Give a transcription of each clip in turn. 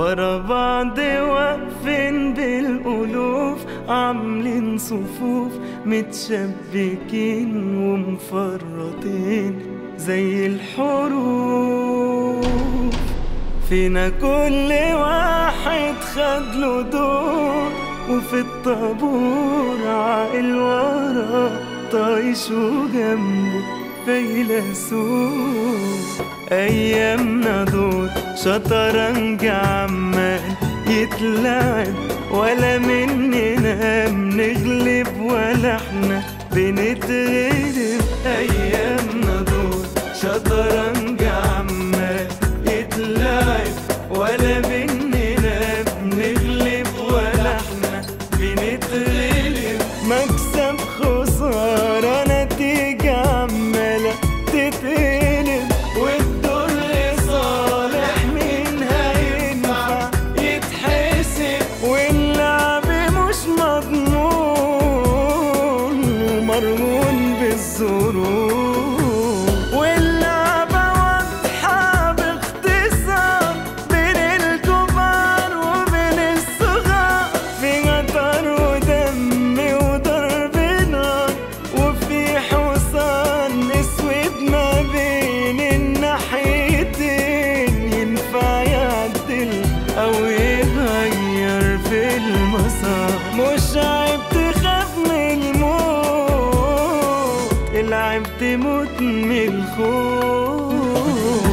ورا بعض واقفين بالألوف عاملين صفوف متشبكين ومفرطين زي الحروف فينا كل واحد خد له دور وفي الطابور عاقل ورا طايش وجنبه فيلسوف أيامنا دول شطرنج عمال يتلعب ولا مننا بنغلب ولا احنا بنتغلب أيامنا دول شطرنج عمال يتلعب ولا مننا بنغلب ولا احنا بنتغلب مكسب خسارة نتيجة عمالة تتقلب والدور لصالح مين هينفع يتحسب واللعب مش مضمون ومرهون بالظروف واللعبة واضحة باختصار بين الكبار وبين الصغار في قطر ودم وضرب نار وفي حصان اسود ما بين الناحيتين ينفع يعدل او يغير في المسار مش عيب تخاف من الموت العيب تموت من الخوف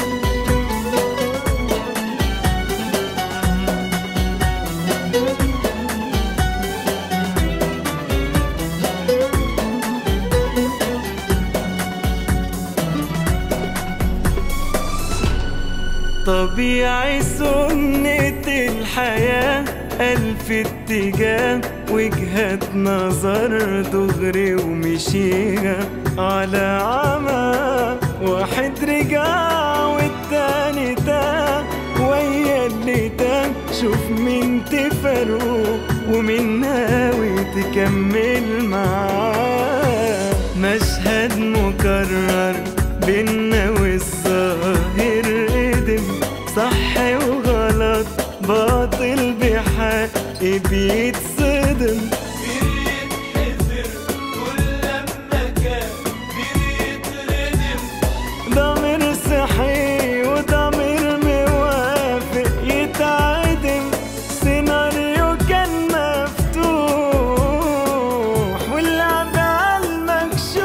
طبيعي سنة الحياة ألف اتجاه وجهة نظر دغري ومشيها على عمى واحد رجع والتاني تاه ويا اللي تاه شوف مين تفرقه ومين ناوي تكمل معاه مشهد مكرر بينا والظاهر قدم صح وغلط باطل بحق بيتصدم ضمير صحي وضمير موافق يتعدم سيناريو كان مفتوح واللعب على المكشوف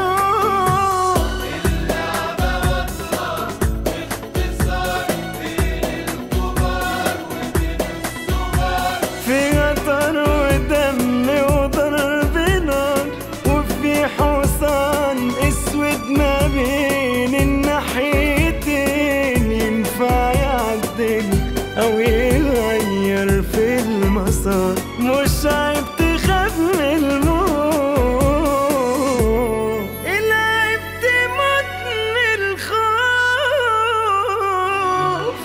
في قطر ودم وضرب نار وفي حصان اسود ما بين الناحيتين ينفع يعدل او يغير في المسار مش عيب تخاف من الموت العيب تموت من الخوف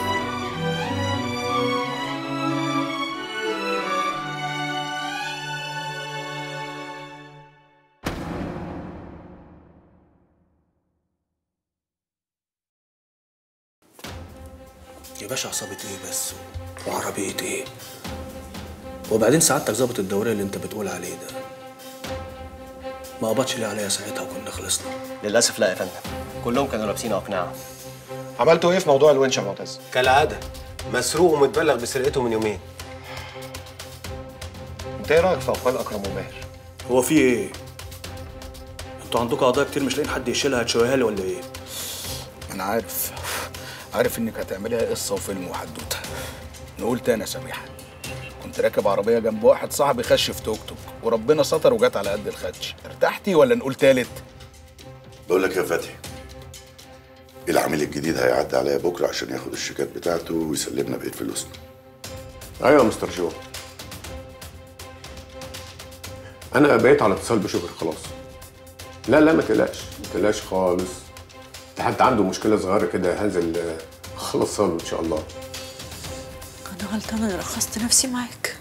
يا باشا عصابة ايه بس وعربية ايه وبعدين سعادتك ظابط الدورية اللي انت بتقول عليه ده ما قبضش ليه عليا ساعتها وكنا خلصنا للاسف لا يا فندم كلهم كانوا لابسين اقنعه عملتوا ايه في موضوع الونش يا معتز؟ كالعادة مسروق ومتبلغ بسرقته من يومين انت ايه رايك في اقوال اكرم وماهر؟ هو في ايه انتوا عندكم قضايا كتير مش لاقيين حد يشيلها هتشويها لي ولا ايه انا عارف عارف انك هتعمليها قصه وفيلم وحدوته نقول تاني يا سميحه كنت راكب عربيه جنب واحد صاحبي خش في توك توك وربنا ستر وجات على قد الخدش ارتحتي ولا نقول تالت بقول لك يا فتحي العميل الجديد هيعدي عليا بكره عشان ياخد الشيكات بتاعته ويسلمنا بقيه فلوسنا ايوه يا مستر جو انا بقيت على اتصال بشكر خلاص لا لا ما تقلقش ما تقلقش خالص ده حد عنده مشكله صغيره كده هنزل آه، اخلصها له ان شاء الله أنا غلطانة أنا رخصت نفسي معاك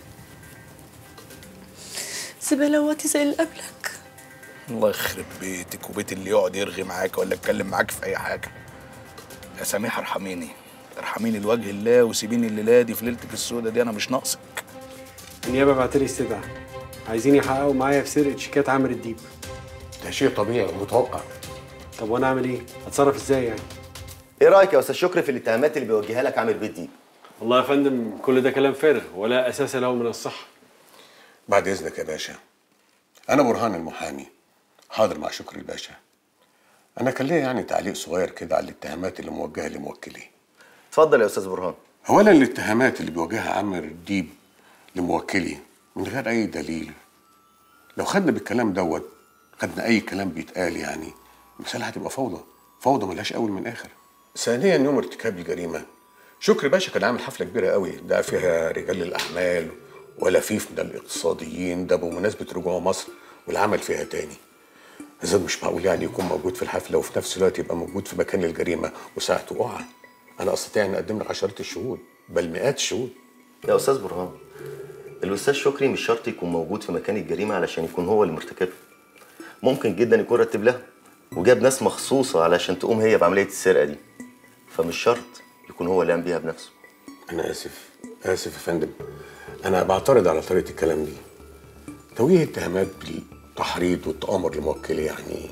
زبالواتي زي اللي قبلك الله يخرب بيتك وبيت اللي يقعد يرغي معاك ولا يتكلم معاك في اي حاجه يا سميحه ارحميني ارحميني لوجه الله وسيبيني الليله دي في ليلتك السودة دي انا مش ناقصك النيابه بعت لي استدعاء عايزين يحققوا معايا في سرقه شيكات عامر الديب ده شيء طبيعي ومتوقع طب وانا اعمل ايه؟ اتصرف ازاي يعني؟ ايه رايك يا استاذ شكري في الاتهامات اللي بيوجهها لك عامر بيت دي والله يا فندم كل ده كلام فارغ ولا اساس له من الصحه بعد اذنك يا باشا انا برهان المحامي حاضر مع شكري الباشا انا كان ليا يعني تعليق صغير كده على الاتهامات اللي موجهه لموكلي اتفضل يا استاذ برهان اولا الاتهامات اللي بيواجهها عامر الديب لموكلي من غير اي دليل لو خدنا بالكلام دوت خدنا اي كلام بيتقال يعني المسألة هتبقى فوضى فوضى ملهاش اول من اخر ثانيا يوم ارتكاب الجريمه شكري باشا كان عامل حفله كبيره قوي ده فيها رجال الاعمال ولفيف من الاقتصاديين ده بمناسبه رجوع مصر والعمل فيها تاني إذا مش معقول يعني يكون موجود في الحفله وفي نفس الوقت يبقى موجود في مكان الجريمه وساعة وقوعها انا استطيع ان اقدم لك عشرات الشهود بل مئات الشهود يا استاذ برهان الاستاذ شكري مش شرط يكون موجود في مكان الجريمه علشان يكون هو اللي مرتكبها ممكن جدا يكون رتب لها وجاب ناس مخصوصه علشان تقوم هي بعمليه السرقه دي فمش شرط يكون هو اللي قام بيها بنفسه انا اسف اسف يا فندم انا بعترض على طريقه الكلام دي توجيه اتهامات بالتحريض والتآمر لموكلي يعني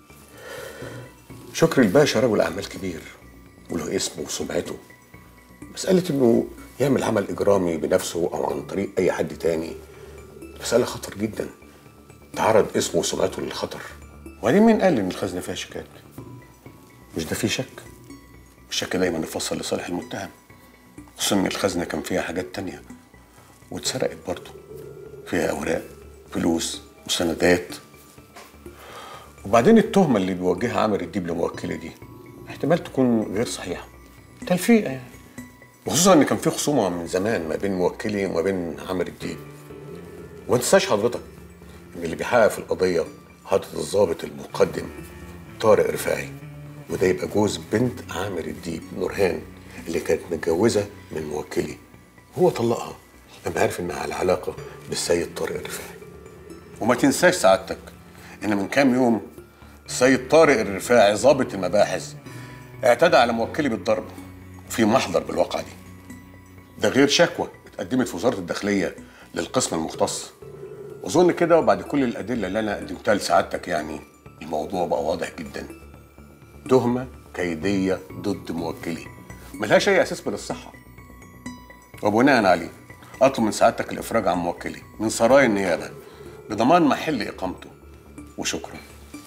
شكري الباشا رجل اعمال كبير وله اسمه وسمعته مساله انه يعمل عمل اجرامي بنفسه او عن طريق اي حد تاني مساله خطر جدا تعرض اسمه وسمعته للخطر وبعدين مين قال ان الخزنه فيها شيكات مش ده فيه شك الشك دايما يفصل لصالح المتهم خصوصا ان الخزنه كان فيها حاجات تانية واتسرقت برضه فيها اوراق فلوس مستندات وبعدين التهمه اللي بيوجهها عامر الديب لموكله دي احتمال تكون غير صحيحه تلفيقه يعني وخصوصا ان كان في خصومه من زمان ما بين موكلي وما بين عامر الديب وما تنساش حضرتك ان اللي بيحقق في القضيه حضرة الضابط المقدم طارق رفاعي وده يبقى جوز بنت عامر الديب نورهان اللي كانت متجوزه من موكلي هو طلقها لما عرف انها على علاقه بالسيد طارق الرفاعي وما تنساش سعادتك ان من كام يوم السيد طارق الرفاعي ضابط المباحث اعتدى على موكلي بالضرب في محضر بالواقعه دي ده غير شكوى اتقدمت في وزاره الداخليه للقسم المختص اظن كده وبعد كل الادله اللي انا قدمتها لسعادتك يعني الموضوع بقى واضح جدا تهمه كيديه ضد موكلي ملهاش اي اساس من الصحه وبناء عليه اطلب من سعادتك الافراج عن موكلي من سرايا النيابه بضمان محل اقامته وشكرا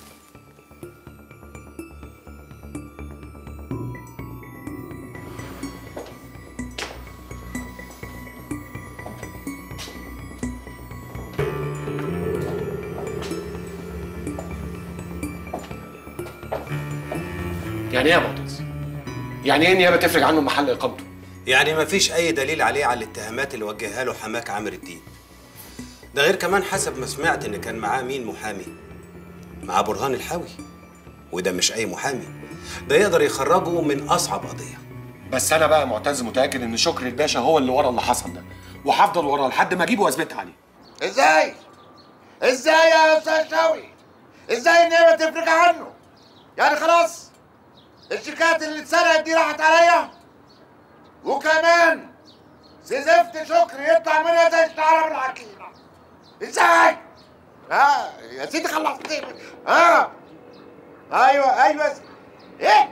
يعني ايه يا معتز؟ يعني ايه النيابه تفرج عنه محل اقامته؟ يعني مفيش أي دليل عليه على الاتهامات اللي وجهها له حماك عامر الدين ده غير كمان حسب ما سمعت إن كان معاه مين محامي معاه برهان الحاوي وده مش أي محامي ده يقدر يخرجه من أصعب قضية بس انا بقى معتز متاكد ان شكري الباشا هو اللي ورا اللي حصل ده وهفضل وراه لحد ما اجيبه واثبتها عليه ازاي؟ ازاي يا استاذ شوقي؟ ازاي النيابه تفرج عنه؟ يعني خلاص الشيكات اللي اتسرقت دي راحت عليا وكمان سزفت شكري يطلع منها زي الشعره بالعجينه ازاي؟ ها يا سيدي خلصتني ها ايوه ايوه ايه؟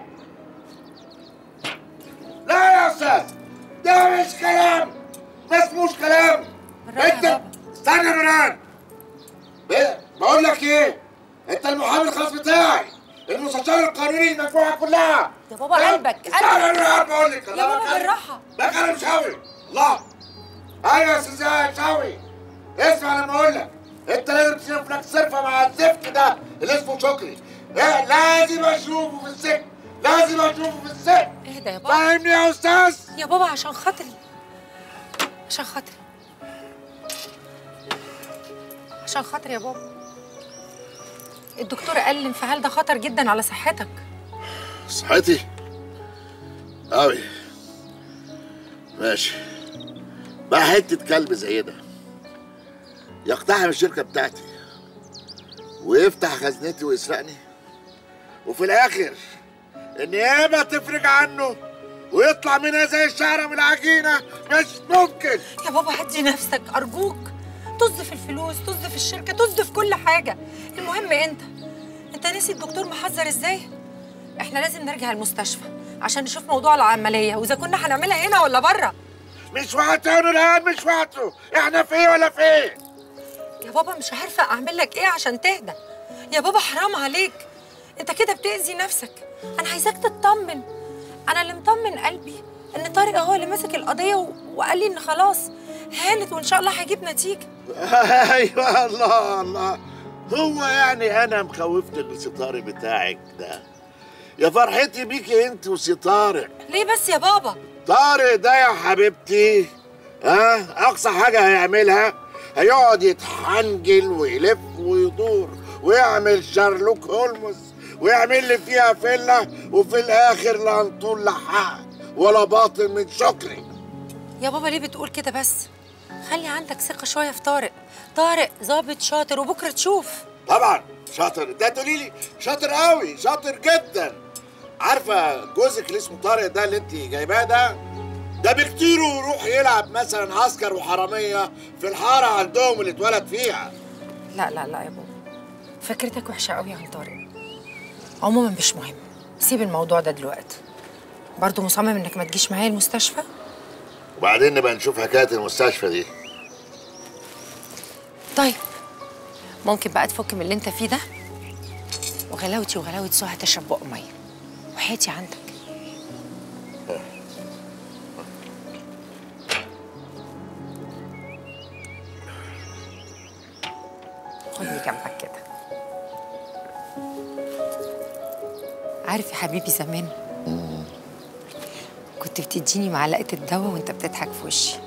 لا يا استاذ ده مش كلام ده اسموش كلام انت استنى يا نوران إيه؟ بقول لك ايه انت المحامي الخاص بتاعي المستشار القانوني المجموعه كلها يا بابا قلبك استنى يا نوران بقول لك يا بابا بالراحه ده كلام شاوي الله ايوه يا استاذ شاوي اسمع لما اقول لك انت لازم تشوف لك صرفه مع الزفت ده اللي اسمه شكري إيه؟ لازم اشوفه في السجن لازم اشوفه في السجن اهدى يا بابا فاهمني يا استاذ يا بابا عشان خاطري عشان خاطري عشان خاطري يا بابا الدكتور قال الانفعال ده خطر جدا على صحتك صحتي أوي ماشي بقى حتة كلب زي ده يقتحم الشركة بتاعتي ويفتح خزنتي ويسرقني وفي الآخر النيابة تفرج عنه ويطلع منها زي الشعره من العجينه مش ممكن يا بابا هدي نفسك ارجوك طز في الفلوس طز في الشركه طز في كل حاجه المهم انت انت ناسي الدكتور محذر ازاي احنا لازم نرجع المستشفى عشان نشوف موضوع العمليه واذا كنا هنعملها هنا ولا بره مش وقته يا نورهان مش وقته احنا في ايه ولا في ايه يا بابا مش عارفه اعمل لك ايه عشان تهدى يا بابا حرام عليك انت كده بتاذي نفسك انا عايزاك تطمن انا اللي مطمن قلبي ان طارق هو اللي مسك القضيه و... وقال لي ان خلاص هانت وان شاء الله هيجيب نتيجه ايوه الله الله هو يعني انا مخوفتك بسي طارق بتاعك ده يا فرحتي بيكي انت وسي طارق ليه بس يا بابا طارق ده يا حبيبتي ها اقصى حاجه هيعملها هيقعد يتحنجل ويلف ويدور ويعمل شارلوك هولمز ويعمل لي فيها فيلا وفي الاخر لا نطول لا حق ولا باطل من شكري يا بابا ليه بتقول كده بس خلي عندك ثقه شويه في طارق طارق ظابط شاطر وبكره تشوف طبعا شاطر ده تقولي لي شاطر قوي شاطر جدا عارفه جوزك اللي اسمه طارق ده اللي انت جايباه ده ده بكتير ويروح يلعب مثلا عسكر وحراميه في الحاره عندهم اللي اتولد فيها لا لا لا يا بابا فكرتك وحشه قوي عن طارق عموما مش مهم سيب الموضوع ده دلوقتي برضه مصمم انك ما تجيش معايا المستشفى وبعدين نبقى نشوف حكايه المستشفى دي طيب ممكن بقى تفك من اللي انت فيه ده وغلاوتي وغلاوه سهى تشرب بق ميه وحياتي عندك خدني جنبك كده عارف يا حبيبي زمان كنت بتديني معلقه الدواء وانت بتضحك في وشي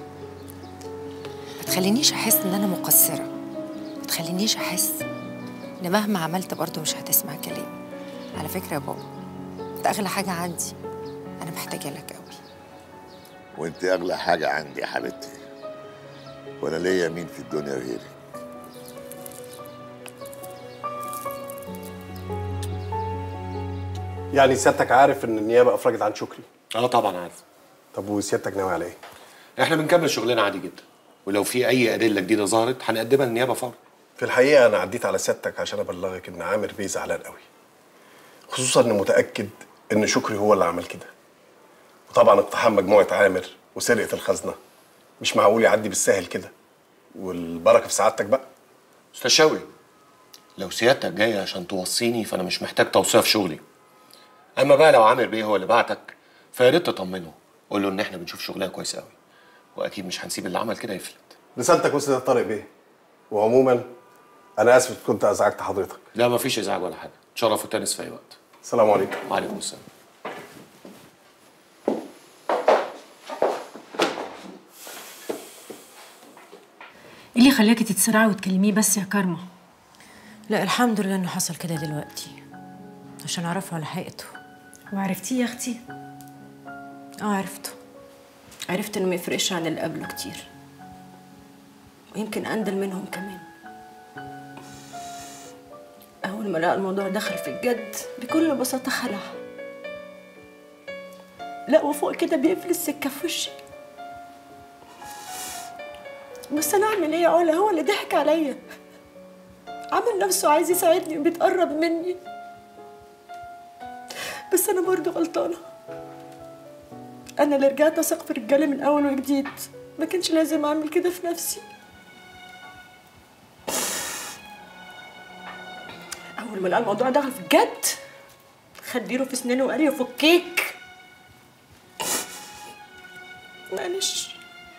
ما تخلينيش احس ان انا مقصره ما تخلينيش احس ان مهما عملت برضه مش هتسمع كلامي على فكره يا بابا انت اغلى حاجه عندي انا محتاجه لك قوي وانت اغلى حاجه عندي يا حبيبتي وانا ليا مين في الدنيا غيرك يعني سيادتك عارف ان النيابه افرجت عن شكري اه طبعا عارف طب وسيادتك ناوي على ايه احنا بنكمل شغلنا عادي جدا ولو في اي ادله جديده ظهرت هنقدمها للنيابه فورا في الحقيقه انا عديت على سيادتك عشان ابلغك ان عامر بيه زعلان قوي خصوصا انه متاكد ان شكري هو اللي عمل كده وطبعا اقتحام مجموعه عامر وسرقه الخزنه مش معقول يعدي بالسهل كده والبركه في سعادتك بقى استاذ شوقي لو سيادتك جاي عشان توصيني فانا مش محتاج توصيه في شغلي اما بقى لو عامر بيه هو اللي بعتك فيا ريت تطمنه قول له ان احنا بنشوف شغلنا كويس قوي واكيد مش هنسيب اللي عمل كده يفلت رسالتك وصلت يا طارق بيه وعموما انا اسف كنت ازعجت حضرتك لا مفيش ازعاج ولا حاجه تشرف وتنس في اي وقت السلام عليكم وعليكم السلام ايه اللي خلاكي تتسرعي وتكلميه بس يا كارما لا الحمد لله انه حصل كده دلوقتي عشان اعرفه على حقيقته وعرفتيه يا اختي اه عرفته عرفت انه ما يفرقش عن اللي قبله كتير ويمكن اندل منهم كمان اول ما لقى الموضوع دخل في الجد بكل بساطه خلع لا وفوق كده بيقفل السكه في وشي بس انا اعمل ايه يا علا هو اللي ضحك عليا عامل نفسه عايز يساعدني وبيتقرب مني بس انا برضه غلطانه انا اللي رجعت اثق في الرجاله من اول وجديد ما كانش لازم اعمل كده في نفسي اول ما لقى الموضوع دخل في الجد خد ديره في سنانه وقال لي فكيك معلش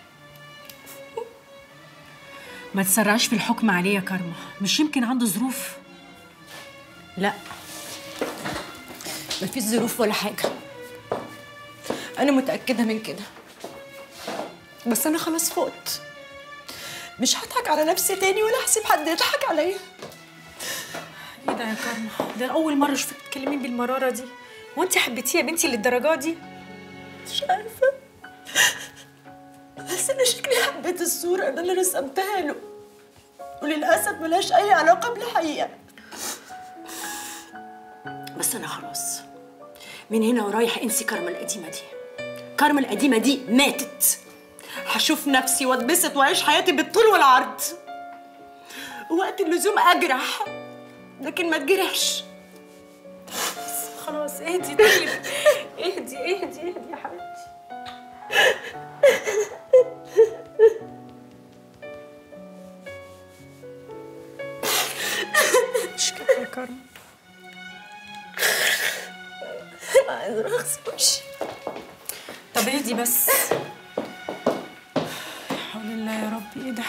ما تسرعش في الحكم عليه يا كارما مش يمكن عنده ظروف لا مفيش ظروف ولا حاجه انا متاكده من كده بس انا خلاص فقت مش هضحك على نفسي تاني ولا احسب حد يضحك عليا ايه ده يا كارما ده اول مره اشوفك تتكلمي بالمراره دي هو انت حبيتيه يا بنتي للدرجه دي مش عارفه بس انا شكلي حبيت الصوره اللي انا رسمتها له وللاسف ملهاش اي علاقه بالحقيقه بس انا خلاص من هنا ورايح انسي كارما القديمه دي كارما القديمه دي ماتت هشوف نفسي واتبسط واعيش حياتي بالطول والعرض وقت اللزوم اجرح لكن ما تجرحش بس خلاص اهدي طيب اهدي اهدي اهدي يا حبيبتي مش كده يا كارما انا عايزه اغسل وشي طب اهدي بس حول الله يا رب ايه ده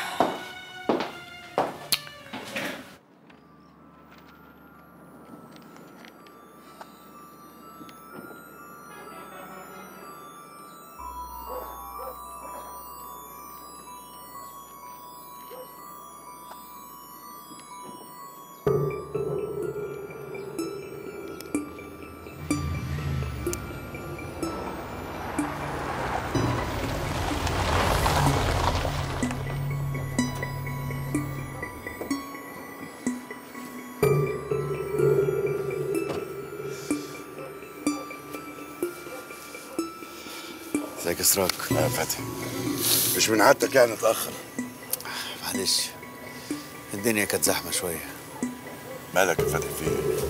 ازيك يا سراج يا فتحي مش من عادتك يعني اتاخر معلش الدنيا كانت زحمة شوية مالك يا فتحي في ايه؟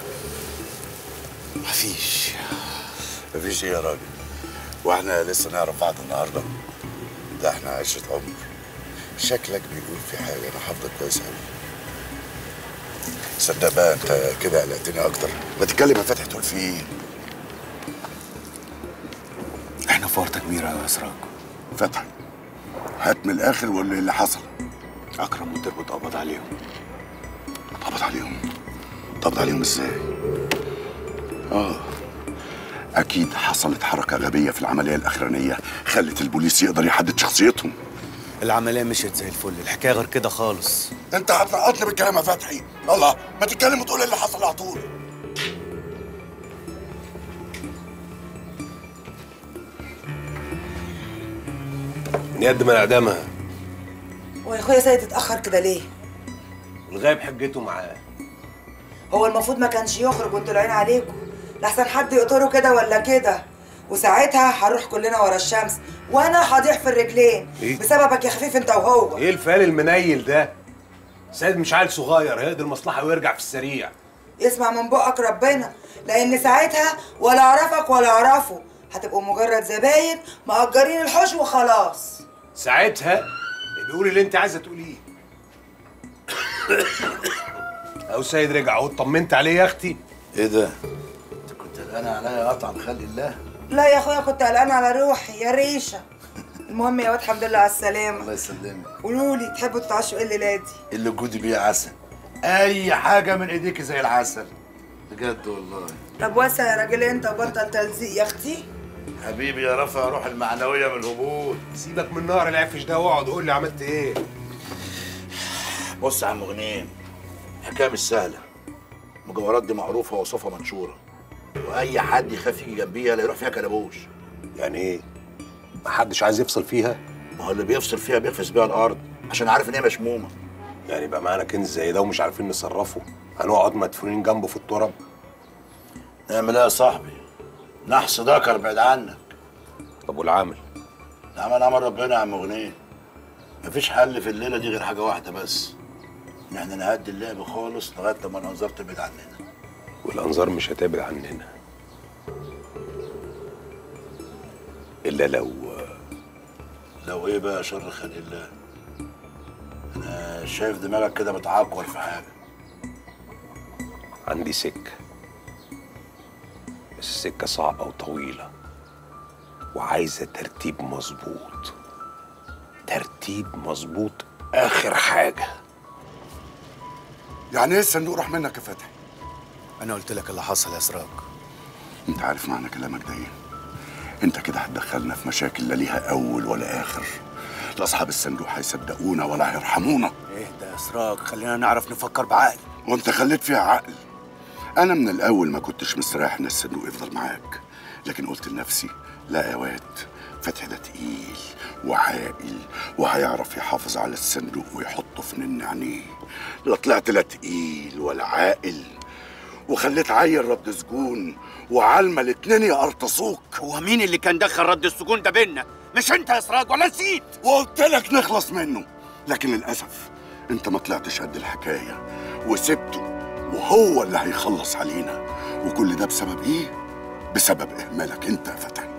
مفيش مفيش ايه يا راجل واحنا لسه نعرف بعض النهارده ده احنا عشرة عمر شكلك بيقول في حاجه انا حافظك كويس قوي صدق بقى انت كده قلقتني اكتر ما تتكلم يا فتحي تقول في ايه احنا في ورطة كبيرة أوي يا سراج فتحي هات من الاخر ولا ايه اللي حصل أكرم والدرب اتقبض عليهم قبض عليهم قبض عليهم ازاي اه اكيد حصلت حركه غبيه في العمليه الاخرانيه خلت البوليس يقدر يحدد شخصيتهم العملية مشيت زي الفل الحكاية غير كده خالص انت هتنقطني بالكلام يا فتحي الله ما تتكلم وتقول اللي حصل على طول نقدم اعدامها ويا اخويا سيد اتاخر كده ليه والغايب حجته معاه هو المفروض ما كانش يخرج وانتوا العين عليكم لحسن حد يقطره كده ولا كده وساعتها هنروح كلنا ورا الشمس وانا هضيع في الرجلين إيه؟ بسببك يا خفيف انت وهو ايه الفال المنيل ده سيد مش عيل صغير هيقضي المصلحه ويرجع في السريع يسمع من بقك ربنا لان ساعتها ولا اعرفك ولا اعرفه هتبقوا مجرد زباين مأجرين الحوش وخلاص ساعتها بيقول اللي انت عايزه تقوليه او سيد رجع اهو اطمنت عليه يا اختي ايه ده؟ انت كنت قلقان عليا قطعا خلق الله لا يا اخويا كنت قلقان على روحي يا ريشه المهم يا واد الحمد لله على السلامه الله يسلمك قولوا لي تحبوا تتعشوا ايه الليله دي اللي جودي بيه عسل اي حاجة من ايديك زي العسل بجد والله طب واسع يا راجل انت وبطل تلزيق يا اختي حبيبي يا رفع روح المعنوية من الهبوط سيبك من نار العفش ده واقعد قول لي عملت ايه بص يا عم غنيم الحكاية مش سهلة المجوهرات دي معروفة ووصفها منشورة وأي حد يخاف يجي جنبيها لا يروح فيها كلبوش يعني ايه؟ محدش عايز يفصل فيها؟ ما هو اللي بيفصل فيها بيقفز بيها الأرض عشان عارف إن هي مشمومة يعني يبقى معانا كنز زي ده ومش عارفين نصرفه هنقعد مدفونين جنبه في التراب نعمل ايه يا صاحبي؟ نحس ذكر بعد عنك طب والعامل؟ العمل عمل ربنا يا عم غنيم مفيش حل في الليلة دي غير حاجة واحدة بس إن احنا نهدي اللعب خالص لغاية لما الأنظار تبعد عننا والانظار مش هتبعد عننا الا لو لو ايه بقى شر خلق الله انا شايف دماغك كده بتعكر في حاجه عندي سكه بس السكه صعبه وطويله وعايزه ترتيب مظبوط ترتيب مظبوط اخر حاجه يعني ايه الصندوق راح منك يا فتحي انا قلت لك اللي حصل يا سراج انت عارف معنى كلامك ده ايه انت كده هتدخلنا في مشاكل لا ليها اول ولا اخر لا اصحاب الصندوق هيصدقونا ولا هيرحمونا اهدى يا سراج خلينا نعرف نفكر بعقل وانت خليت فيها عقل انا من الاول ما كنتش مستريح ان الصندوق يفضل معاك لكن قلت لنفسي لا يا واد فتحي ده تقيل وعاقل وهيعرف يحافظ على الصندوق ويحطه في نن عينيه لا طلعت لا تقيل ولا عاقل وخليت عيل رد سجون وعالمة الاتنين يقرطصوك هو مين اللي كان دخل رد السجون ده بينا مش انت يا سراج ولا نسيت وقلت لك نخلص منه لكن للأسف انت ما طلعتش قد الحكاية وسبته وهو اللي هيخلص علينا وكل ده بسبب ايه؟ بسبب اهمالك انت يا فتحي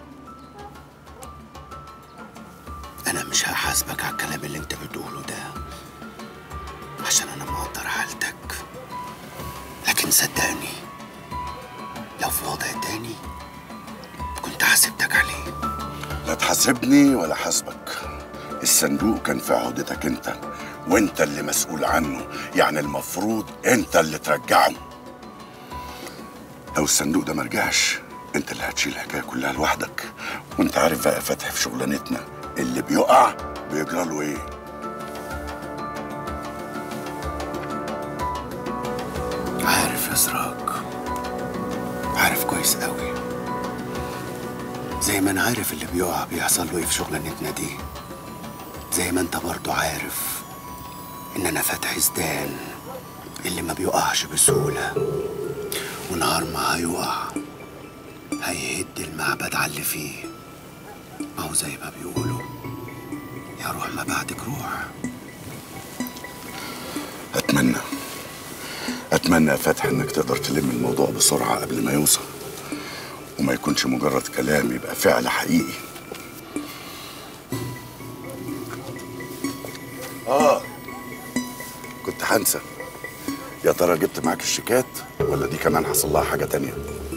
انا مش هحاسبك على الكلام اللي انت بتقوله ده عشان انا مقدر حالتك لكن صدقني لو في وضع تاني كنت حاسبتك عليه لا تحاسبني ولا حاسبك الصندوق كان في عهدتك انت وانت اللي مسؤول عنه يعني المفروض انت اللي ترجعه لو الصندوق ده مرجعش انت اللي هتشيل الحكايه كلها لوحدك وانت عارف بقى يا فتحي في شغلانتنا اللي بيقع بيجرى له ايه عارف يا سراج عارف كويس قوي زي ما انا عارف اللي بيقع بيحصل له ايه في شغلانتنا دي زي ما انت برضو عارف ان انا فتحي زدان اللي ما بيقعش بسهولة ونهار ما هيقع هيهد المعبد على اللي فيه ما هو زي ما بيقولوا يا روح ما بعدك روح اتمنى اتمنى يا فتحي انك تقدر تلم الموضوع بسرعه قبل ما يوصل وما يكونش مجرد كلام يبقى فعل حقيقي اه كنت هنسى يا ترى جبت معاك الشيكات ولا دي كمان حصل لها حاجه تانية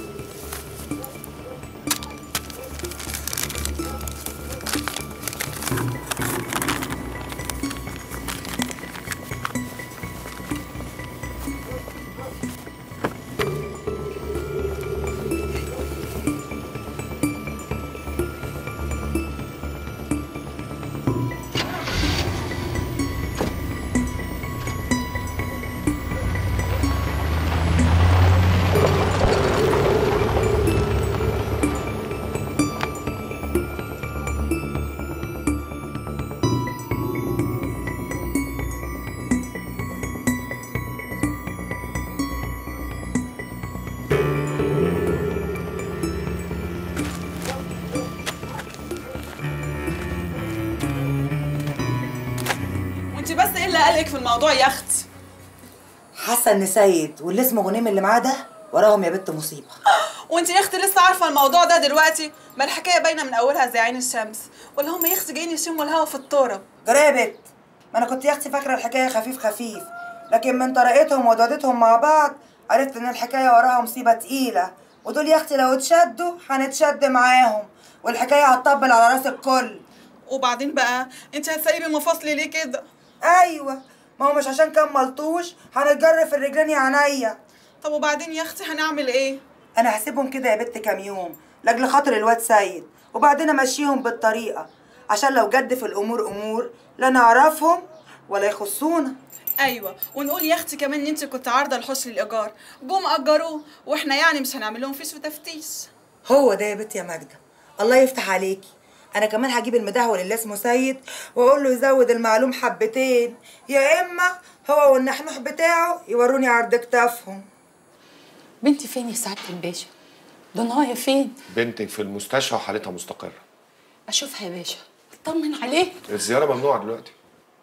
وانت بس ايه اللي قلقك في الموضوع يا اخت حاسه ان سيد واللي اسمه غنيم اللي معاه ده وراهم يا بنت مصيبه وانت يا اختي لسه عارفه الموضوع ده دلوقتي ما الحكايه باينه من اولها زي عين الشمس ولا هم يا اختي جايين يشموا الهوا في التراب جرى يا بنت ما انا كنت يا اختي فاكره الحكايه خفيف خفيف لكن من طريقتهم ودودتهم مع بعض عرفت ان الحكايه وراها مصيبه تقيله ودول يا اختي لو اتشدوا هنتشد معاهم والحكايه هتطبل على راس الكل وبعدين بقى انت هتسيبي مفاصلي ليه كده ايوه ما هو مش عشان كان ملطوش هنتجر في الرجلين يا عينيا طب وبعدين يا اختي هنعمل ايه انا هسيبهم كده يا بنت كام يوم لاجل خاطر الواد سيد وبعدين امشيهم بالطريقه عشان لو جد في الامور امور لا نعرفهم ولا يخصونا ايوه ونقول يا اختي كمان ان انت كنت عارضه لحسن الايجار جم اجروه واحنا يعني مش هنعمل لهم فيش وتفتيش هو ده يا بنت يا ماجده الله يفتح عليكي انا كمان هجيب المدهول اللي اسمه سيد واقول له يزود المعلوم حبتين يا اما هو والنحنوح بتاعه يوروني عرض كتافهم بنتي فين يا سعاده الباشا ضنايا فين بنتك في المستشفى وحالتها مستقرة اشوفها يا باشا اطمن عليه الزيارة ممنوعة دلوقتي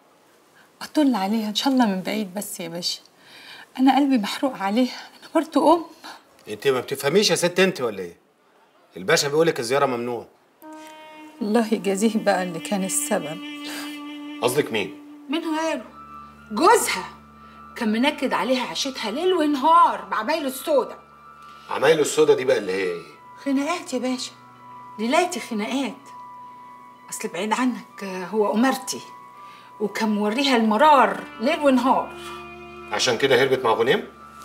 اطل عليها ان شاء الله من بعيد بس يا باشا انا قلبي محروق عليها انا برضو ام انت ما بتفهميش يا ست انت ولا ايه الباشا بيقولك الزياره ممنوع الله يجازيه بقى اللي كان السبب قصدك مين؟ من غيره جوزها كان منكد عليها عشتها ليل ونهار بعمايله السودا عمايله السودا دي بقى اللي هي ايه؟ خناقات يا باشا ليلاتي خناقات اصل بعيد عنك آه، هو امرتي وكان موريها المرار ليل ونهار عشان كده هربت مع غنيم؟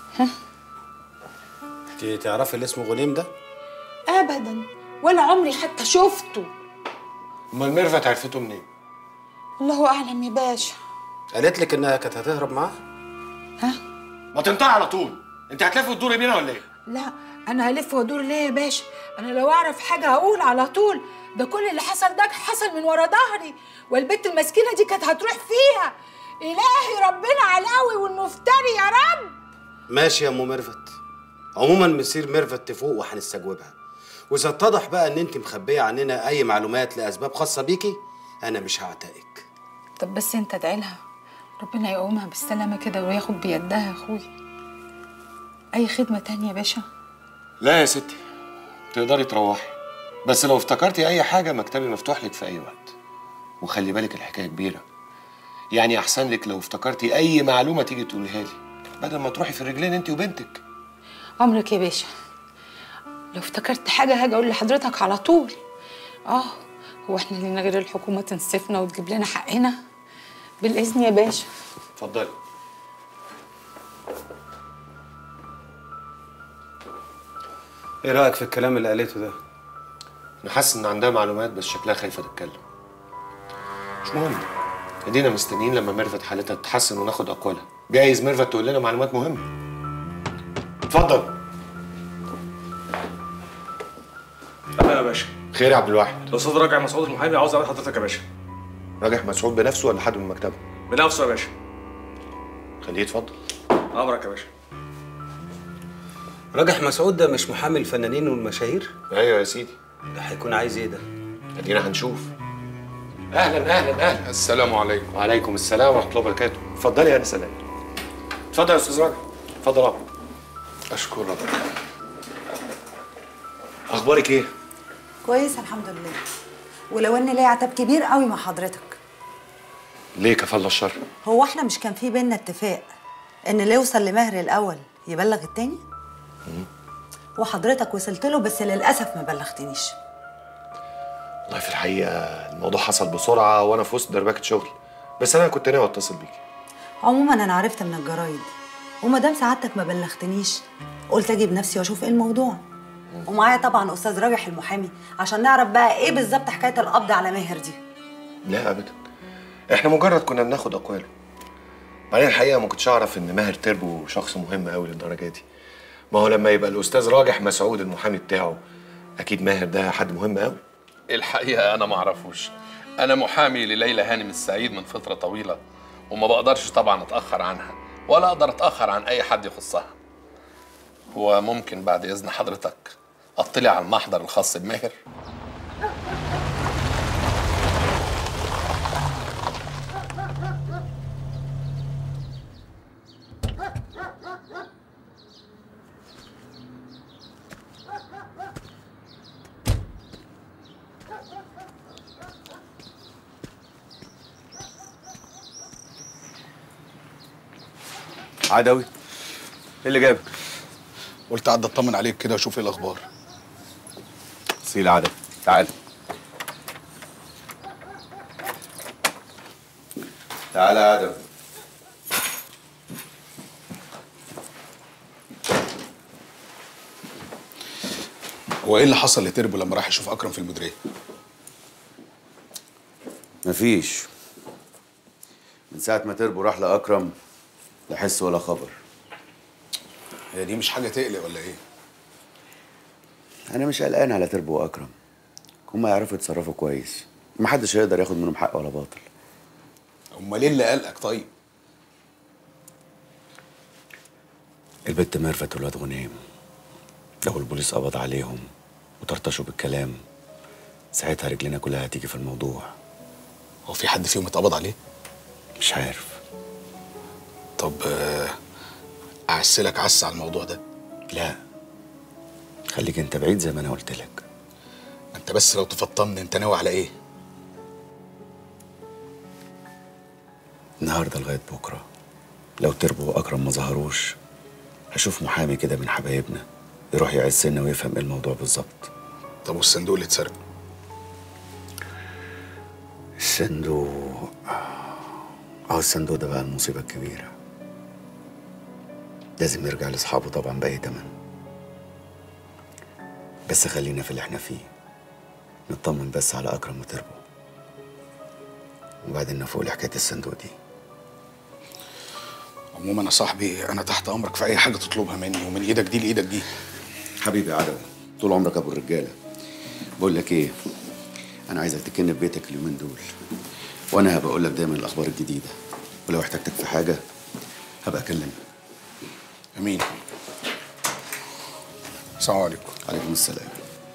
انت تعرفي اللي اسمه غنيم ده ابدا ولا عمري حتى شفته امال ميرفت عرفته منين؟ الله اعلم يا باشا قالت لك انها كانت هتهرب معاه ما تنطقي على طول انت هتلف وتدوري بينا ولا ايه؟ لا انا هلف وادور ليه يا باشا انا لو اعرف حاجه هقول على طول ده كل اللي حصل ده حصل من ورا ظهري والبنت المسكينه دي كانت هتروح فيها الهي ربنا علاوي والمفتري يا رب ماشي يا ام ميرفت عموما مسير ميرفت تفوق وهنستجوبها واذا اتضح بقى ان انت مخبيه عننا اي معلومات لاسباب خاصه بيكي انا مش هعتقك طب بس انت ادعي لها ربنا يقومها بالسلامة كده وياخد بيدها يا اخوي اي خدمة تانية يا باشا لا يا ستي تقدري تروحي بس لو افتكرتي اي حاجه مكتبي مفتوح لك في اي وقت وخلي بالك الحكايه كبيره يعني احسن لك لو افتكرتي اي معلومه تيجي تقوليها لي بدل ما تروحي في الرجلين انت وبنتك عمرك يا باشا لو افتكرت حاجة هاجي اقول لحضرتك على طول اه هو احنا لينا غير الحكومة تنصفنا وتجيب لنا حقنا بالإذن يا باشا اتفضلي ايه رايك في الكلام اللي قالته ده انا حاسس ان عندها معلومات بس شكلها خايفه تتكلم مش مهم ادينا مستنيين لما ميرفت حالتها تتحسن وناخد اقوالها جايز ميرفت تقول لنا معلومات مهمه اتفضل اهلا يا باشا خير يا عبد الواحد الاستاذ راجع مسعود المحامي عاوز اقابل حضرتك يا باشا راجح مسعود بنفسه ولا حد من مكتبه بنفسه يا باشا خليه يتفضل امرك يا باشا راجح مسعود ده مش محامي الفنانين والمشاهير ايوه يا سيدي ده هيكون عايز ايه ده ادينا هنشوف اهلا اهلا اهلا السلام عليكم وعليكم السلام ورحمه الله وبركاته اتفضلي يا انسه ليلى اتفضل يا استاذ راجح اتفضل اقعد اشكر ربك اخبارك ايه كويس الحمد لله ولو ان ليا عتاب كبير قوي مع حضرتك ليه كفل الشر هو احنا مش كان في بينا اتفاق ان اللي يوصل لمهر الاول يبلغ التاني وحضرتك وصلت له بس للاسف ما بلغتنيش والله في الحقيقه الموضوع حصل بسرعه وانا في وسط دربكه شغل بس انا كنت ناوي اتصل بيكي عموما انا عرفت من الجرايد وما دام سعادتك ما بلغتنيش قلت اجي بنفسي واشوف ايه الموضوع ومعايا طبعا استاذ راجح المحامي عشان نعرف بقى ايه بالظبط حكايه القبض على ماهر دي لا ابدا احنا مجرد كنا بناخد اقواله بعدين الحقيقه ما كنتش اعرف ان ماهر تربو شخص مهم قوي للدرجه دي ما هو لما يبقى الاستاذ راجح مسعود المحامي بتاعه اكيد ماهر ده حد مهم قوي الحقيقة أنا ما أعرفوش أنا محامي لليلى هانم السعيد من فترة طويلة وما بقدرش طبعا أتأخر عنها ولا أقدر أتأخر عن أي حد يخصها هو ممكن بعد إذن حضرتك أطلع على المحضر الخاص بماهر عدوي ايه اللي جابك؟ قلت اعدي اطمن عليك كده واشوف ايه الاخبار سيل عدوي تعال تعال يا عدوي هو ايه اللي حصل لتربو لما راح يشوف اكرم في المديريه؟ مفيش من ساعة ما تربو راح لأكرم لا حس ولا خبر هي دي مش حاجه تقلق ولا ايه؟ أنا مش قلقان على تربو وأكرم هما يعرفوا يتصرفوا كويس محدش هيقدر ياخد منهم حق ولا باطل امال ايه اللي قلقك طيب؟ البت ميرفت والواد غنيم لو البوليس قبض عليهم وطرطشوا بالكلام ساعتها رجلنا كلها هتيجي في الموضوع هو في حد فيهم اتقبض عليه؟ مش عارف طب آه، اعسلك عس على الموضوع ده لا خليك انت بعيد زي ما انا قلت لك انت بس لو تفطمني انت ناوي على ايه؟ النهارده لغايه بكره لو تربو واكرم ما ظهروش هشوف محامي كده من حبايبنا يروح يعسلنا ويفهم ايه الموضوع بالظبط طب والصندوق اللي اتسرق الصندوق اه الصندوق ده بقى المصيبه الكبيره لازم نرجع لاصحابه طبعا باي تمن بس خلينا في اللي احنا فيه نطمن بس على اكرم وتربو وبعدين نفوق لحكايه الصندوق دي عموما يا صاحبي انا تحت امرك في اي حاجه تطلبها مني ومن ايدك دي لايدك دي حبيبي يا عدوي طول عمرك ابو الرجاله بقول لك ايه انا عايزك تكن في بيتك اليومين دول وانا هبقى اقول لك دايما الاخبار الجديده ولو احتجتك في حاجه هبقى اكلمك امين السلام عليكم عليكم السلام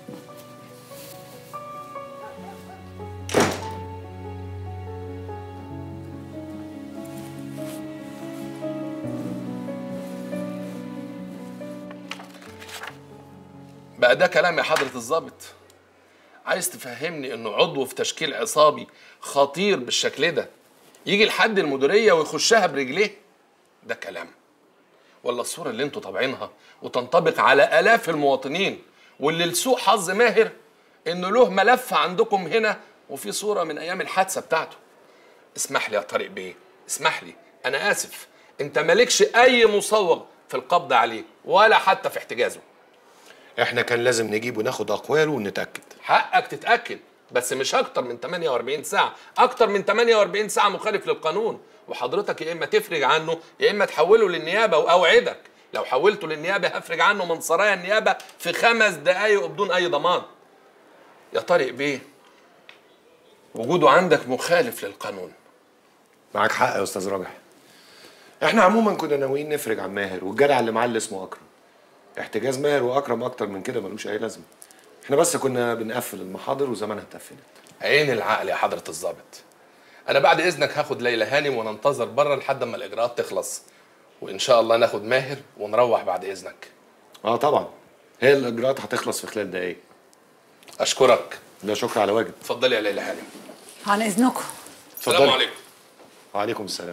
بقى ده كلام يا حضرة الضابط عايز تفهمني انه عضو في تشكيل عصابي خطير بالشكل ده يجي لحد المديرية ويخشها برجليه ده كلام ولا الصورة اللي انتوا طابعينها وتنطبق على آلاف المواطنين واللي لسوء حظ ماهر انه له ملف عندكم هنا وفي صورة من ايام الحادثة بتاعته اسمح لي يا طارق بيه اسمح لي انا اسف انت مالكش اي مصوغ في القبض عليه ولا حتى في احتجازه احنا كان لازم نجيب وناخد اقواله ونتاكد حقك تتاكد بس مش اكتر من 48 ساعه اكتر من 48 ساعه مخالف للقانون وحضرتك يا اما تفرج عنه يا اما تحوله للنيابه واوعدك لو حولته للنيابه هفرج عنه من سرايا النيابه في خمس دقايق وبدون اي ضمان يا طارق بيه وجوده عندك مخالف للقانون معاك حق يا استاذ راجح احنا عموما كنا ناويين نفرج عن ماهر والجدع اللي معاه اللي اسمه اكرم احتجاز ماهر واكرم اكتر من كده ملوش اي لازمه احنا بس كنا بنقفل المحاضر وزمانها اتقفلت عين العقل يا حضره الضابط انا بعد اذنك هاخد ليلى هانم وننتظر بره لحد ما الاجراءات تخلص وان شاء الله ناخد ماهر ونروح بعد اذنك اه طبعا هي الاجراءات هتخلص في خلال دقايق اشكرك لا شكر على واجب اتفضلي يا ليلى هانم عن اذنكم السلام عليكم وعليكم السلام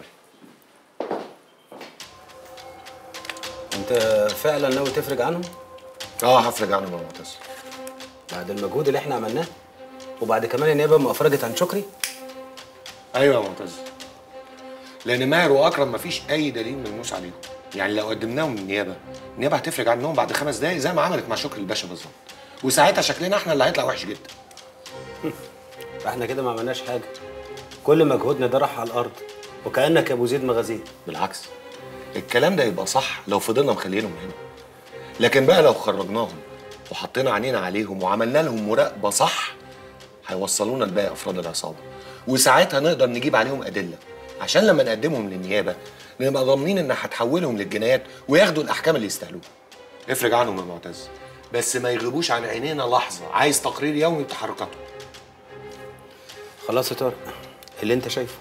انت فعلا ناوي تفرج عنهم؟ اه هفرج عنهم يا معتز بعد المجهود اللي احنا عملناه وبعد كمان النيابه ما افرجت عن شكري ايوه يا معتز لان ماهر واكرم مفيش اي دليل ملموس عليهم يعني لو قدمناهم للنيابه النيابه هتفرج عنهم بعد خمس دقايق زي ما عملت مع شكري الباشا بالظبط وساعتها شكلنا احنا اللي هيطلع وحش جدا فاحنا كده ما عملناش حاجه كل مجهودنا ده راح على الارض وكانك يا ابو زيد مغازيل بالعكس الكلام ده يبقى صح لو فضلنا مخلينهم هنا لكن بقى لو خرجناهم وحطينا عينينا عليهم وعملنا لهم مراقبه صح هيوصلونا لباقي افراد العصابه وساعتها نقدر نجيب عليهم ادله عشان لما نقدمهم للنيابه نبقى ضامنين ان هتحولهم للجنايات وياخدوا الاحكام اللي يستاهلوها افرج عنهم يا معتز بس ما يغيبوش عن عينينا لحظه عايز تقرير يومي بتحركاتهم خلاص يا طارق اللي انت شايفه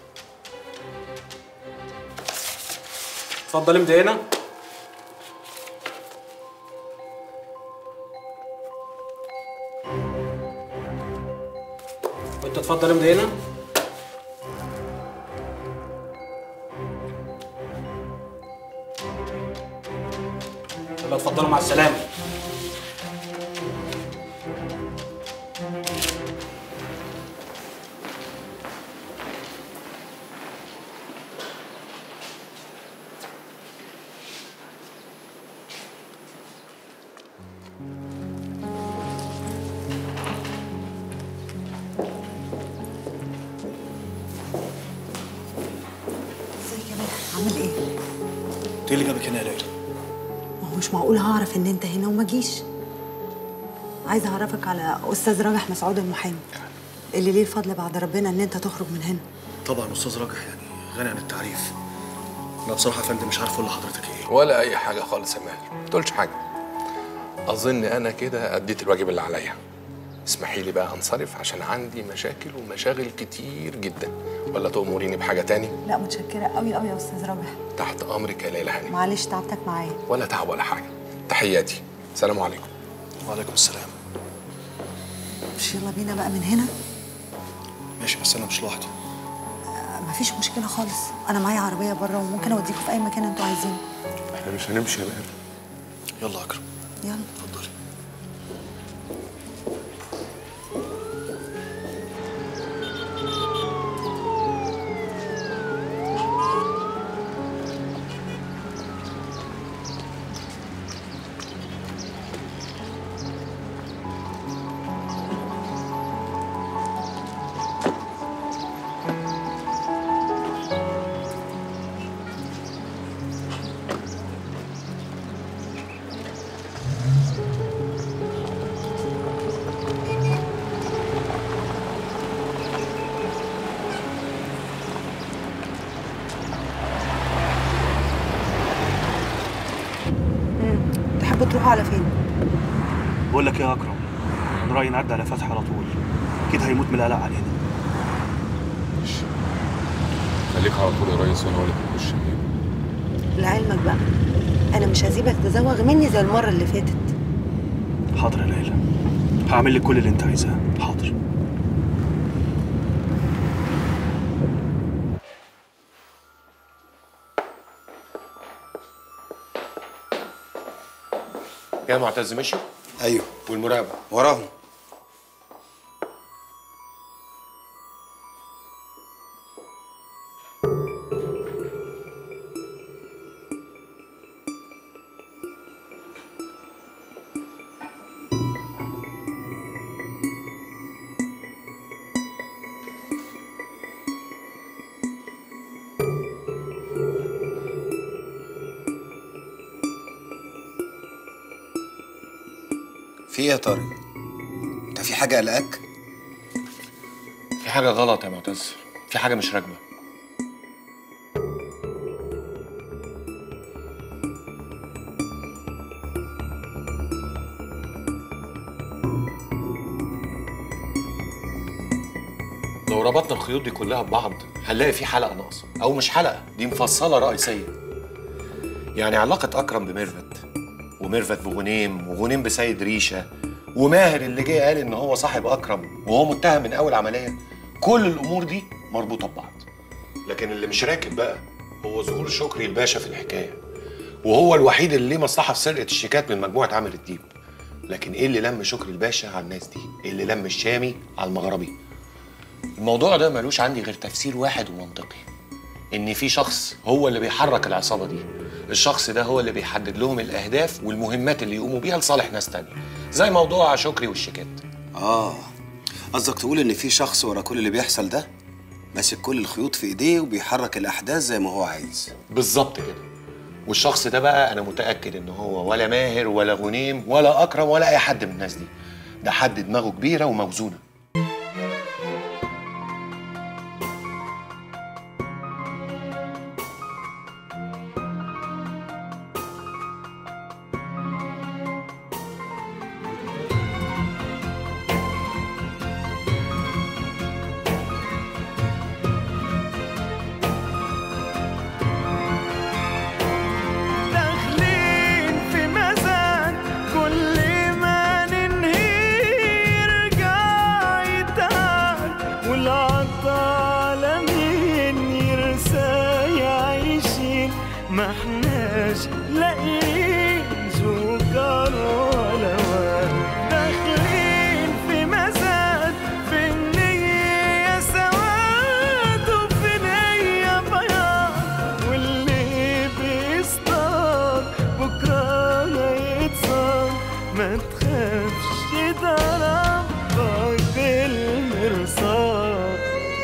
اتفضل امضي هنا وانت اتفضل امضي هنا يلا اتفضلوا مع السلامه ازيك يا باشا عامل ايه؟ انت اللي جابك هنا يا ليلى ما هو مش معقول هعرف ان انت هنا وما جيش عايزه اعرفك على استاذ راجح مسعود المحامي اللي ليه الفضل بعد ربنا ان انت تخرج من هنا طبعا استاذ راجح يعني غني عن التعريف انا بصراحه يا فندم مش عارف اقول لحضرتك ايه ولا اي حاجه خالص يا ماهر ما تقولش حاجه اظن انا كده اديت الواجب اللي عليا اسمحي لي بقى انصرف عشان عندي مشاكل ومشاغل كتير جدا ولا تأمريني بحاجه تاني لا متشكره قوي قوي يا استاذ راجح تحت امرك يا ليلى هانم معلش تعبتك معايا ولا تعب ولا حاجه تحياتي سلام عليكم وعليكم السلام مش يلا بينا بقى من هنا ماشي بس انا مش لوحدي آه، مفيش مشكله خالص انا معايا عربيه بره وممكن اوديكوا في اي مكان انتوا عايزينه احنا مش هنمشي يا ماهر يلا يا اكرم يلا اتفضلي تحبوا تروحوا على فين بقول لك ايه يا اكرم انا رايي نعدي على فتحي على طول اكيد هيموت من القلق علينا خليك على طول يا ريس وانا اقول لك نخش منين لعلمك بقى انا مش هسيبك تزوغ مني زي المره اللي فاتت حاضر يا ليلى هعمل لك كل اللي انت عايزاه حاضر يا معتز مشي ايوه والمراقبه وراهم في ايه يا طارق انت في حاجه قلقاك في حاجه غلط يا معتز في حاجه مش راكبه لو ربطنا الخيوط دي كلها ببعض هنلاقي في حلقه ناقصه او مش حلقه دي مفصله رئيسيه يعني علاقه اكرم بميرفت وميرفت بغنيم وغنيم بسيد ريشه وماهر اللي جه قال ان هو صاحب اكرم وهو متهم من اول عمليه كل الامور دي مربوطه ببعض لكن اللي مش راكب بقى هو ظهور شكري الباشا في الحكايه وهو الوحيد اللي ليه مصلحه في سرقه الشيكات من مجموعه عامر الديب لكن ايه اللي لم شكري الباشا على الناس دي ايه اللي لم الشامي على المغربي الموضوع ده ملوش عندي غير تفسير واحد ومنطقي ان في شخص هو اللي بيحرك العصابه دي الشخص ده هو اللي بيحدد لهم الاهداف والمهمات اللي يقوموا بيها لصالح ناس تانية زي موضوع شكري والشيكات اه قصدك تقول ان في شخص ورا كل اللي بيحصل ده ماسك كل الخيوط في ايديه وبيحرك الاحداث زي ما هو عايز بالظبط كده والشخص ده بقى انا متاكد ان هو ولا ماهر ولا غنيم ولا اكرم ولا اي حد من الناس دي ده حد دماغه كبيره وموزونه داخلين في مزاد كل ما ننهي يرجع يتعب والعطالة مين يرسى يعيشين ما احناش لاقيين سكر ولا ورد داخلين في مزاد في النية سواد وفي نية بياض واللي بيصطاد بكرة هيتصاد ما تخافش ده ربك بالمرصاد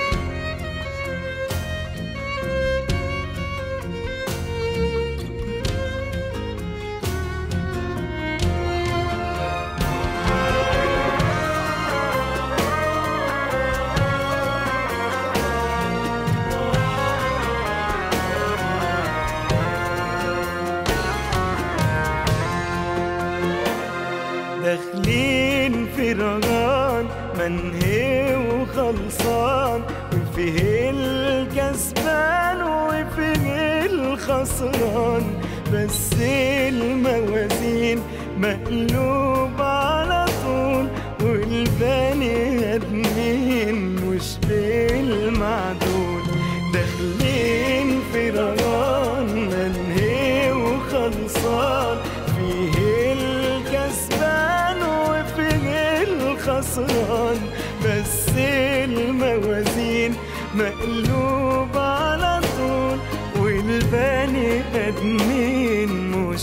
داخلين في رهان منهي وخلصان وفيه الكسبان وفيه الخسران بس الموازين مقلوب على طول والبني ادمين مش بالمعدول داخلين في رهان منهي وخلصان فيه الكسبان وفيه الخسران بس الموازين مقلوب على طول والبني ادمين مش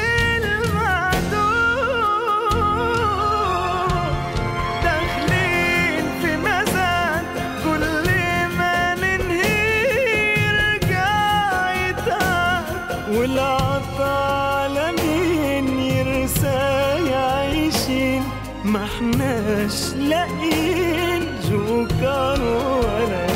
بالمعدول داخلين في مزاد كل ما ننهي يرجع يتعب والعطالة مين يرسى يعيشين ما احناش لاقيين جوكر ولا